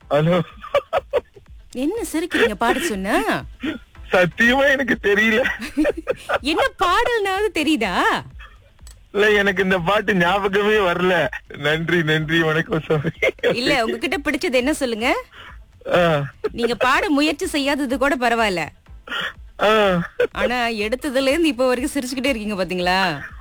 Hello என்ன சிரிக்கிறீங்க பாட சொன்னா சத்தியமா எனக்கு தெரியல என்ன பாடல்னாவது தெரியுதா இல்ல எனக்கு இந்த பாட்டு ஞாபகமே வரல நன்றி நன்றி வணக்கம் சாமி இல்ல உங்ககிட்ட பிடிச்சது என்ன சொல்லுங்க ஆ, நீங்க பாட முயற்சி செய்யாதது கூட பரவாயில்ல ஆ. ஆனா எடுத்ததுல இருந்து இப்ப வரைக்கும் சிரிச்சுக்கிட்டே இருக்கீங்க பாத்தீங்களா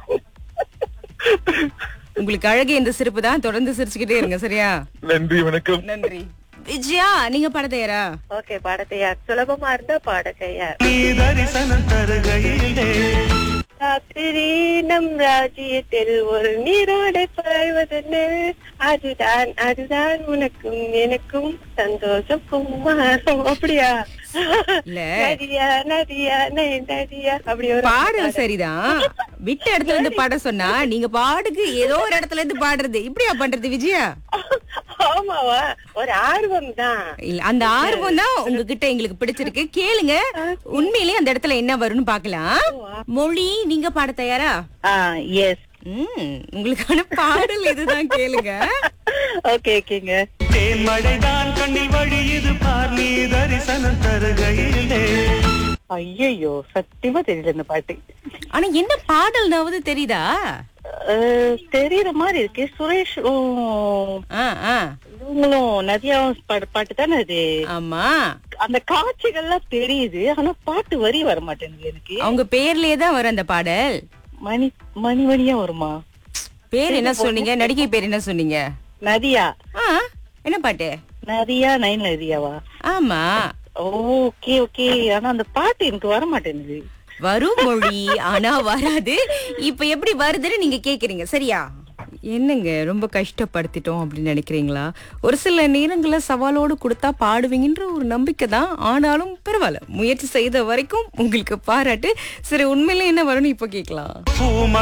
உங்களுக்கு அழகு இந்த சிரிப்பு தான் தொடர்ந்து சிரிச்சுக்கிட்டே இருங்க சரியா நன்றி வணக்கம் நன்றி விஜயா நீங்க பாட தயாரா ஓகே பாடத்தையார் சுலபமா இருந்தா பாடத்தையார் நீ தரிசனம் தருகையிலே ராத்திரி நம் ராஜ்யத்தில் ஒரு நீரோடை பாய்வதென்னு அதுதான் அதுதான் உனக்கும் எனக்கும் சந்தோஷம் குமாரம் அப்படியா இல்ல. நதியா நதியா நை நதியா அப்படி ஒரு பாடல் சரிதான் விட்ட இடத்துல இருந்து பாட சொன்னா நீங்க பாடுக்கு ஏதோ ஒரு இடத்துல இருந்து பாடுறது இப்படியா பண்றது விஜயா ஆமாவா ஒரு ஆர்வம் தான் இல்ல அந்த ஆர்வம் தான் உங்ககிட்ட எங்களுக்கு பிடிச்சிருக்கு கேளுங்க உண்மையிலேயே அந்த இடத்துல என்ன வரும்னு பாக்கலாம் மொழி நீங்க பாட தயாரா எஸ் ம் உங்களுக்கான பாடல் இதுதான் கேளுங்க ஓகே ஓகேங்க தேன்மழைதான் கண்ணில் வழியுது பார் நீ தரிசனம் தருகையிலே ஐயோ சத்தியமா தெரியல இந்த பாட்டு ஆனா என்ன பாடல்னாவது தெரியுதா அஹ், தெரியற மாதிரி இருக்கு சுரேஷ் ஆ, ஆ. இவங்களும் நதியா பாட்டு பாட்டு தானே அது ஆமா அந்த காட்சிகள்லாம் தெரியுது ஆனா பாட்டு வரி வர மாட்டேங்குது எனக்கு அவங்க பேர்லயே தான் வரும் அந்த பாடல் மணி மணி மணியா வருமா பேர் என்ன சொன்னீங்க நடிகை பேர் என்ன சொன்னீங்க நதியா ஆ என்ன பாட்டு நதியா நைன் நதியாவா ஆமா ஓகே ஓகே ஆனா அந்த பாட்டு எனக்கு வர மாட்டேங்குது வரும் மொழி ஆனா வராது இப்ப எப்படி வருதுன்னு நீங்க கேக்குறீங்க சரியா என்னங்க ரொம்ப கஷ்டப்படுத்திட்டோம் அப்படின்னு நினைக்கிறீங்களா ஒரு சில நேரங்கள்ல சவாலோடு கொடுத்தா பாடுவீங்கன்ற ஒரு நம்பிக்கை தான் ஆனாலும் பரவாயில்ல முயற்சி செய்த வரைக்கும் உங்களுக்கு பாராட்டு சரி உண்மையில என்ன வரும்னு இப்ப கேட்கலாம் பூம